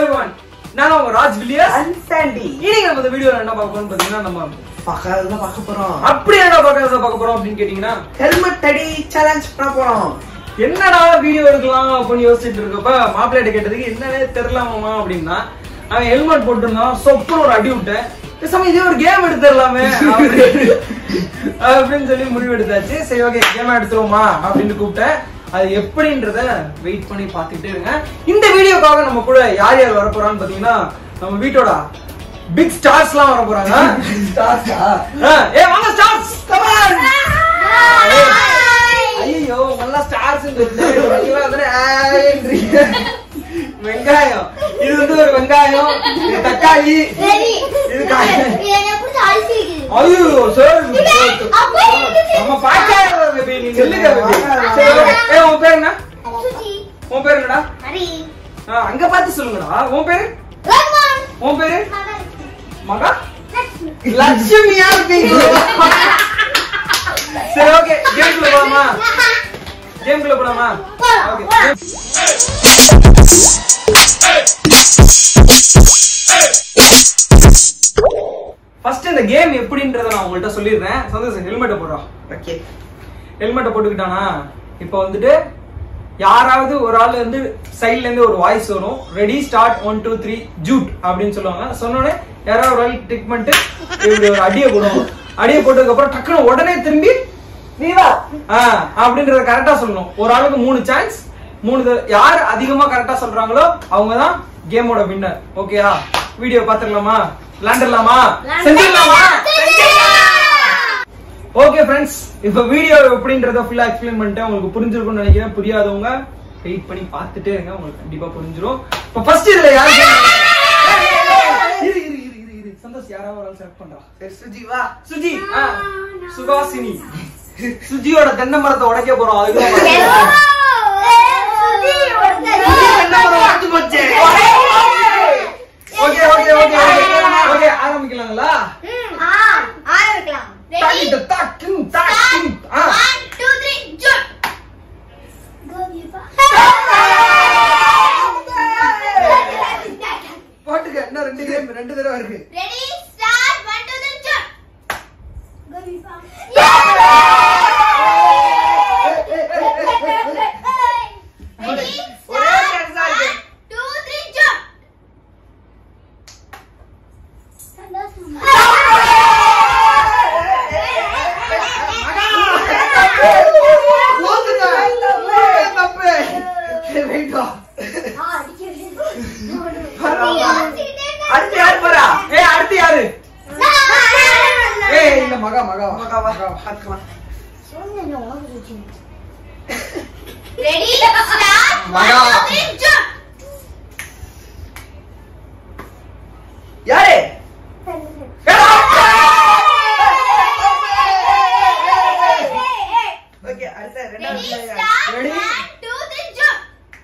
Everyone நான் உங்க Raj Villiers அன்சாண்டி இன்னைக்கு நம்ம இந்த வீடியோல என்ன பார்க்க போறோம்னு பாத்தீங்கன்னா நம்ம பக்கத்துல பார்க்க போறோம் அப்படி என்ன பார்க்கறத பார்க்க போறோம் அப்படின்னு கேட்டீங்கன்னா ஹெல்மெட் அடி சேலஞ்ச் பண்ண போறோம் என்னடா வீடியோ எடுக்கலாம் அப்படின்னு யோசிச்சுட்டு இருக்கப்ப மாப்பிள்ளைகிட்ட கேட்டதுக்கு என்னன்னே தெரியலாமா அப்படின்னா அவன் ஹெல்மெட் போட்டிருந்தான் சொப்புன்னு ஒரு அடி விட்டேன் பேசாம இதே ஒரு கேம் எடுத்துடலாமே அப்படின்னு- அப்படின்னு சொல்லி முடிவு எடுத்தாச்சு சரி ஓகே கேம் எடுத்துருவோமா அப்படின்னு கூப்பிட்டேன் அது எப்படின்றத வெயிட் பண்ணி பார்த்துக்கிட்டே இருங்க இந்த வீடியோக்காக நம்ம கூட யார் யார் வர போறான்னு பாத்தீங்கன்னா நம்ம வீட்டோட பிக் ஸ்டார்ஸ்லாம் வர போறாங்க ஸ்டார்ஸா ஆ, ஏ வாங்க ஸ்டார்ஸ் கமான் ஐயோ நல்லா ஸ்டார்ஸ் வெங்காயம் இது வந்து ஒரு வெங்காயம் இது தக்காளி இது காய் ஐயோ சார் நம்ம பாக்காத பேபி நீ சொல்லுங்க பேபி சரி ஓகே ஏ உன் பேர் என்ன உன் பேர் என்னடா ஆ, அங்க பார்த்து சொல்லுங்கடா உன் பேரு உன் பேரு மகா லட்சுமியா இருப்பீங்க சரி ஓகே கேம்குள்ள போலாமா கேம்குள்ள போலாமா ஓகே ஃபர்ஸ்ட் இந்த கேம் எப்படின்றத நான் உங்கள்ட்ட சொல்லிடுறேன் சந்தோஷம் ஹெல்மெட்டை போடுறோம் ஓகே ஹெல்மெட்டை போட்டுக்கிட்டானா இப்போ வந்துட்டு யாராவது ஒரு ஆள் வந்து சைட்ல இருந்து ஒரு வாய்ஸ் வரும் ready start one two three ஜூட் அப்படின்னு சொல்லுவாங்க சொன்னோடனே யாராவது ஒரு ஆள் டிக் பண்ணிட்டு இப்படி ஒரு அடியை போடுவோம் அடியை போட்டதுக்கு அப்புறம் டக்குனு உடனே திரும்பி நீ வா ஆ அப்படின்றத கரெக்டா சொல்லணும் ஒரு ஆளுக்கு மூணு சான்ஸ் மூணு தடவை- யார் அதிகமா கரெக்டா சொல்றாங்களோ அவங்க தான் கேமோட வின்னர் ஓகேயா வீடியோ பாத்துடலாமா விளையாண்டுடலாமா செஞ்சிடலாமா ஓகே ஃப்ரெண்ட்ஸ் இப்போ வீடியோ எப்படின்றத ஃபுல்லா எக்ஸ்பிளைன் பண்ணிட்டேன் உங்களுக்கு புரிஞ்சிருக்கும்னு நினைக்கிறேன் புரியாதவங்க வெயிட் பண்ணி பார்த்துட்டே இருங்க உங்களுக்கு கண்டிப்பா புரிஞ்சிரும் இப்போ ஃபர்ஸ்ட் இதுல யாரு இரு இரு இரு இரு இரு சந்தோஷ் யாராவது ஒரு ஆள் செலக்ட் பண்றா சரி சுஜி வா சுஜி ஆ, சுகாசினி சுஜியோட தென்னை மரத்தை உடைக்க போறோம் அதுக்கு தான் பாருங்க. தென்னை மரம் உடைஞ்சு போச்சு. Okay okay okay okay okay ஆரம்பிக்கலாங்களா தாக்கிட்ட தாக்கின் தாக்கின் ஆ போட்டுக்க இன்னும் ரெண்டு கேம் ரெண்டு தடவை இருக்கு Ready, start, one, two, three, jump. Ready, ஒரே start, chance தான் இருக்கு. one, two, three, jump. போட்டுக்க. ஏய், தப்பு சரி, wait வா. அடுத்து யார் போறா ஏய் அடுத்து யாரு ஏய் இல்ல மகா மகா மகா வா பாத்துக்கலாம் Ready, start, one, மகா. two, three, jump. யாரு ஓகே அடுத்த Ready, ரெண்டாவது start, Ready? one, two, three, jump.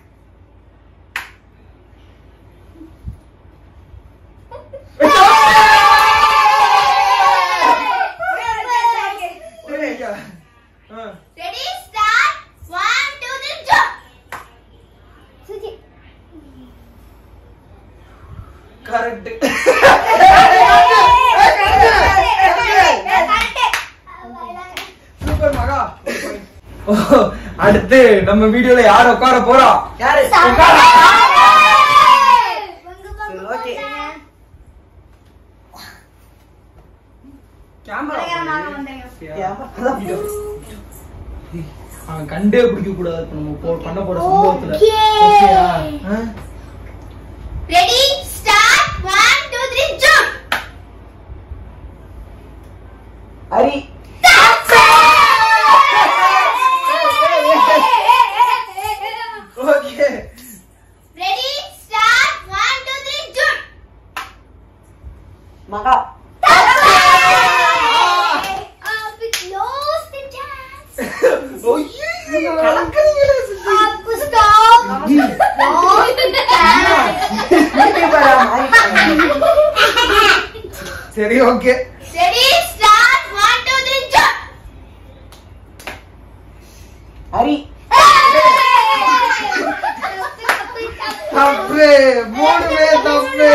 ஆ. Ready, start, one, two, three, jump. Correct super மகா ஓ, அடுத்து நம்ம வீடியோல யார் உட்கார போறா யாரு உட்கார ஓகே கேமரா கேமரா அவன் கண்டே பிடிக்க கூடாது இப்ப நம்ம போ- பண்ண போற சம்பவத்துல Okay. ஓகேயா? ஆ? Ready, start, one, two, three, jump. Hari okay Ready, start, one, two, three, jump. மகா Uh, we lost the chance. ஐயோ கலக்கறீங்களே சுஜி Up, stop. நீ பாரா சரி okay Ready, start, one, two, three, jump. Hari தப்பு மூணுமே தப்பு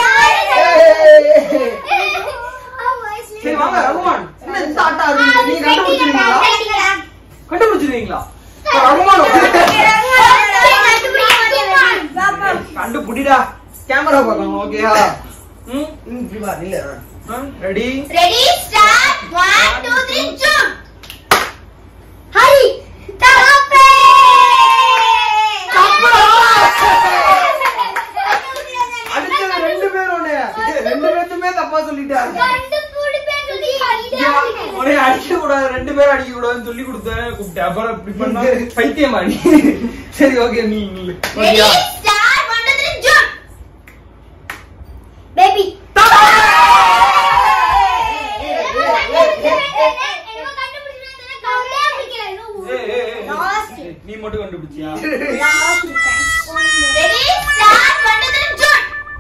சரி வாங்க ரகுமான் என்ன இந்த ஆட்டம் ஆடுறீங்க நீ கண்டுபிடிச்சிருக்கீங்களா கண்டுபிடிச்சிருவீங்களா ரகுமான் கண்டுபிடிடா கேமரா பார்க்கலாம் ஓகேயா ம் இப்படி வா நில்லு ready Ready, start, one, two, three, jump! Hurry! தகப்பே! அடுத்தது ரெண்டு பேர் ஒண்ணு ரெண்டு பேர்த்துமே தப்பா சொல்லிட்டாங்க கண்டுபிடிப்பேன்னு சொல்லி உடனே அடிக்க கூடாது ரெண்டு பேரும் அடிக்க கூடாதுன்னு சொல்லி கொடுத்தேன் கூப்பிட்டேன் அப்புறம் இப்படி பண்ணா பைத்தியமா நீ சரி ஓகே நீ நில்லு Ready, ஓகேயா start, one, two, three, jump! Baby. ஏய், ஏய், ஏய், ஏய், நீ மட்டும் கண்டுபிடிச்சியா Ready, start, one, two, three, jump!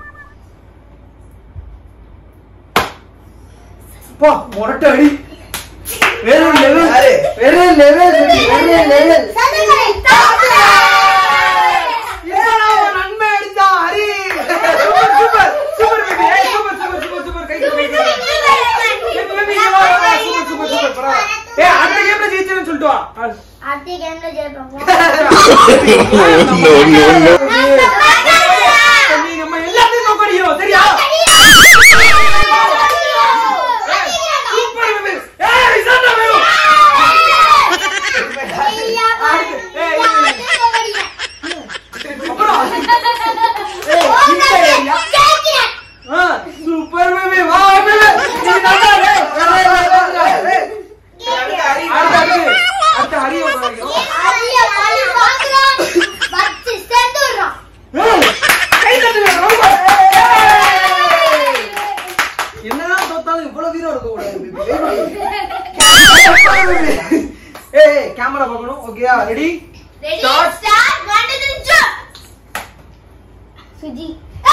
பா முரட்டு அடி வேற ஒரு லெவல் யாரு? வேற லெவல் வேற லெவல் என்னடா உன் நன்மை அடிச்சா Hari super super super baby ஏய் சூப்பர் சூப்பர் சூப்பர் சூப்பர் கை கை கை பேபி பேபி இங்க வா வா, வா சூப்பர் சூப்பர் சூப்பர் பரவாயில்ல ஏய் அடுத்த கேம்ல ஜெயிச்சேன்னு சொல்லிட்டு வா no, no, no. நீ நம்ம எல்லாத்தையும் தோக்கடிக்கிறோம் சரியா சூப்பர் பேபி ஏய் இதான்டா வேணும் அப்புறம் ஆ சூப்பர் பேபி வா பேபி நீ நல்லா அடுத்த அடுத்து அடுத்த ஹரிய வைக்கிறோம் ஏய், கை தட்டுங்க ரொம்ப என்னதான் தோத்தாலும் இவ்வளவு வீரம் இருக்க கூடாது ஏய் கேமரா பார்க்கணும் ஓகேயா ரெடி சுஜி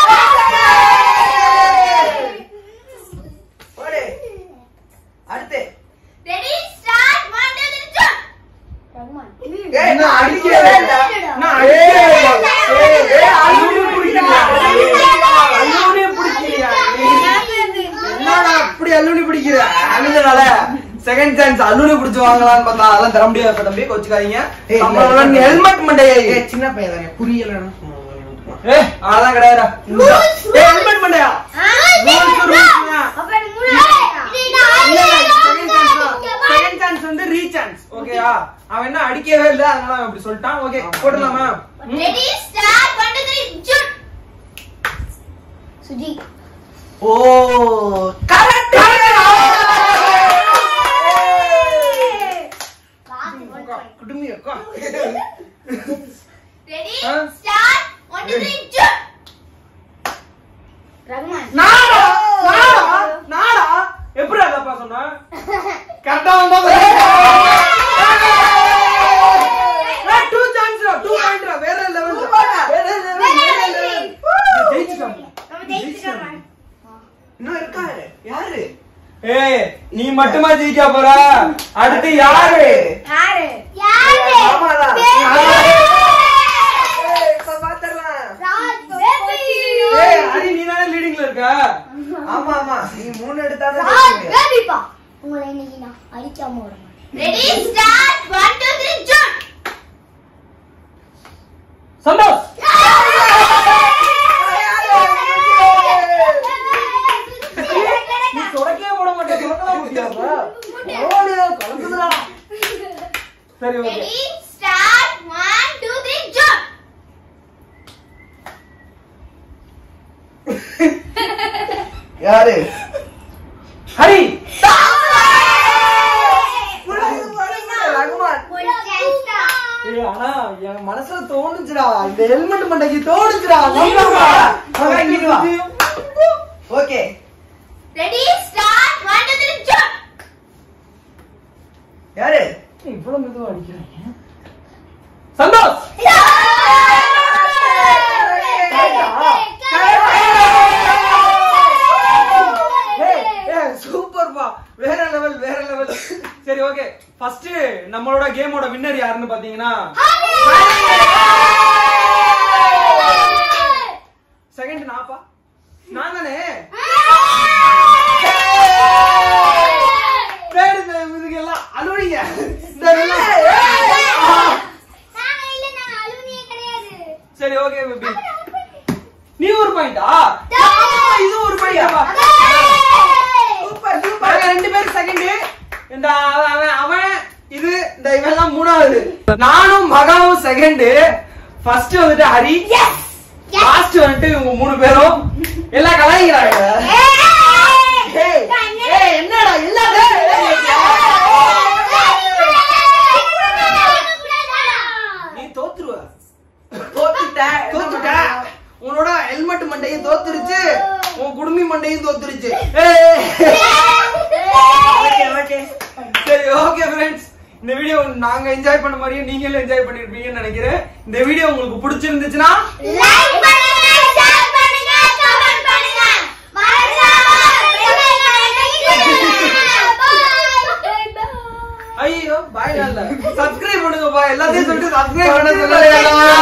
ஓடு அடுத்து ரெடி ஸ்டார்ட் 1 2 3 ஜம்ப் ரகுமான் ஏய் நான் அடிக்கவே இல்ல நான் அடிக்கவே இல்ல. ஏய், ஏய், அழுவுனே பிடிக்கலையா? அழுவுனே பிடிக்கலையா? என்னடா அப்படி அல்லுனி பிடிக்கிற அழுதுனால செகண்ட் சான்ஸ் அல்லுனி பிடிச்சு வாங்கலாம்னு பார்த்தா அதெல்லாம் தர முடியாது இப்ப தம்பி கோச்சுக்காதீங்க நம்மளோட ஹெல்மெட் மண்டையை சின்ன பையன் தானே புரியல ஏய், அதான் கிடையாதுடா Rules, ஏய் ஹெல்மெட் மண்டையா செகண்ட் சான்ஸ் வந்து ரீசான்ஸ் ஓகேயா அவன் என்ன அடிக்கவே இல்ல அதனால அவன் இப்படி சொல்லிட்டான் ஓகே போட்டுலாமா ரெடி ஸ்டார்ட் 1 2 3 ஜம்ப் சுஜி ஓ கரெக்ட் குடுமி அக்கா ரெடி ஆ? ஸ்டார்ட் 1 2 3 ஜம்ப் ரகுமான் நாடா நாடா நாடா எப்படி அதப்பா சொன்ன கரெக்டா வந்தா டூ சான்ஸ் டூ பாயிண்ட் வேற லெவல் வேற லெவல் ஜெயிச்சிட்டான் நம்ம ஜெயிச்சிட்டோம் இன்னும் இருக்காரு யாரு ஏய் நீ மட்டுமா ஜெயிக்க போற அடுத்து யாரு யாரு யாரு ஆமாடா. பேபி ஏய், இப்ப பாத்துடலாம். ராஜ் பேபி ஏய் ஹரி நீ தானே லீடிங்ல இருக்க ஆமா ஆமா நீ மூணு எடுத்தாதான் ராஜ் ஜெயிக்க முடியும். பேபிப்பா உங்களை இன்னைக்கு நான் அடிக்காம விட மாட்டேன் ரெடி ஸ்டார்ட் 1 2 3 ஜம்ப் சந்தோஷ் நீ தொடக்கவே போட மாட்டே தொடக்கலாம் முடியாதா பரவாயில்லையா, கலக்குதுடா. சரி ஓகே ரெடி ஸ்டார்ட் 1 2 3 ஜம்ப் யாரு ஹரி ரகுமான் ஏய் ஆனா என் மனசுல தோணுச்சுடா இந்த ஹெல்மெட் மண்டைக்கு தோணுச்சுடா நம்புடா. அதான் இங்கிட்டு வா. ஓகே ரெடி ஸ்டார்ட் 1 2 3 ஜம்ப் யாரு இவ்வளவு மெதுவா அடிக்கிறாங்க சந்தோஷ் ஏய், ஏய், சூப்பர்ப்பா வேற லெவல் வேற லெவல் சரி ஓகே ஃபர்ஸ்ட் நம்மளோட கேமோட வின்னர் யாருன்னு பாத்தீங்கன்னா சரி ஓகே பேபி நீ ஒரு பாயிண்டா இது ஒரு பாயிண்டா சூப்பர் சூப்பர் பாருங்க ரெண்டு பேரும் செகண்ட் இந்த அவன் அவன்- அவன் இது இந்த இவன் தான் மூணாவது நானும் மகாவும் செகண்ட் ஃபர்ஸ்ட் வந்துட்டு ஹரி லாஸ்ட் வந்துட்டு இவங்க மூணு பேரும் எல்லாம் கலாய்க்கிறாங்க ஏய், ஏய், என்னடா எல்லாத்தையும் நீ தோத்துருவ தோத்துட்ட தோத்துட்ட. உன்னோட ஹெல்மெட் மண்டையும் தோத்துருச்சு உன் குடுமி மண்டையும் தோத்துருச்சு சரி ஓகே ஃப்ரெண்ட்ஸ் இந்த வீடியோ நாங்க என்ஜாய் பண்ண மாதிரியே நீங்களும் என்ஜாய் பண்ணிருப்பீங்கன்னு நினைக்கிறேன் இந்த வீடியோ உங்களுக்கு பிடிச்சிருந்துச்சுன்னா லைக் பண்ணுங்க ஷேர் பண்ணுங்க கமெண்ட் பண்ணுங்க மறக்காம ஐயோ பாய் இல்ல சப்ஸ்கிரைப் பண்ணுங்கப்பா எல்லாத்தையும் சொல்லிட்டு சப்ஸ்கிரைப் பண்ண சொல்லுங்க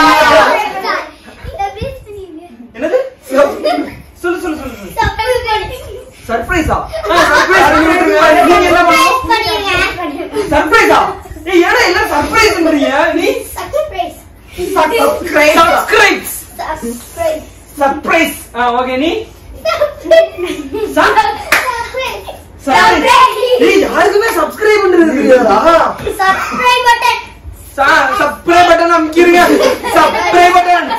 இந்த ப்ளீஸ் பண்ணுங்க என்னது சொல்லு சொல்லு சொல்லு சொல்லு சப்ஸ்கிரைப் பண்ணுங்க சர்ப்ரைஸா சர்ப்ரைஸ் நீங்க என்ன பண்ணணும் சர்ப்ரைஸா ஏய் ஏடா எல்லாம் சர்ப்ரைஸ் பண்றீங்க நீ surprise subscribe subscribe surprise surprise okay நீ சர்ப்ரைஸ் ஏய் யாருக்குமே சப்ஸ்கிரைப் பண்றது தெரியாதா சப்ஸ்கிரைப் பட்டன் சப்ஸ்கிரைப் பட்டன் அமுக்கிருங்க சப்ஸ்கிரைப் பட்டன்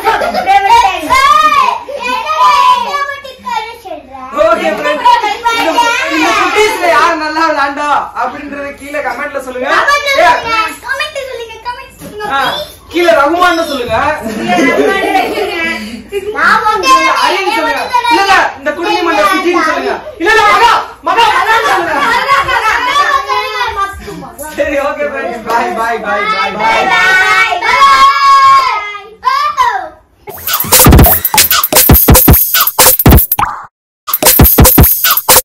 ஓகே ஃப்ரெண்ட்ஸ் இந்த குட்டீஸ்ல யார் நல்லா விளையாண்டா அப்படின்றத கீழே கமெண்ட்ல சொல்லுங்க ஏ, ஆ, கீழே ரகுமான்னு சொல்லுங்க அரியன் சொல்லுங்க இல்ல இல்ல இந்த குடுமி மண்டல குட்டின்னு சொல்லுங்க இல்ல இல்ல மகா மகா மகான்னு சொல்லுங்க சரி ஓகே ஃப்ரெண்ட்ஸ் பாய் பாய் பாய் பாய் பாய்